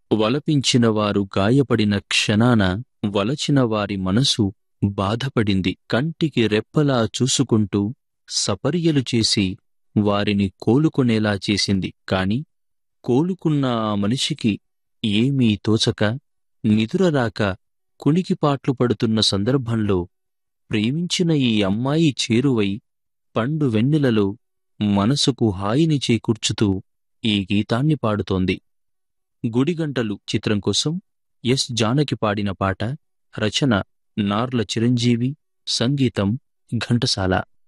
వలపించిన వారు గాయపడిన క్షణాన వలచిన వారి మనసు బాధపడింది కంటికి రెప్పలా చూసుకుంటూ సపర్యలు చేసి వారిని కోలుకునేలా చేసింది కాని కోలుకున్న ఆ మనిషికి ఏమీ తోచక నిదురరాక కునికిపాట్లు పడుతున్న సందర్భంలో ప్రేమించిన ఈ అమ్మాయి చేరువై పండు వెన్నెలలో మనసుకు హాయిని చేకూర్చుతూ ఈ గీతాన్ని పాడుతోంది గుడిగంటలు చిత్రం కోసం ఎస్ జానకి పాడిన పాట రచన నార్ల చిరంజీవి సంగీతం ఘంటసాల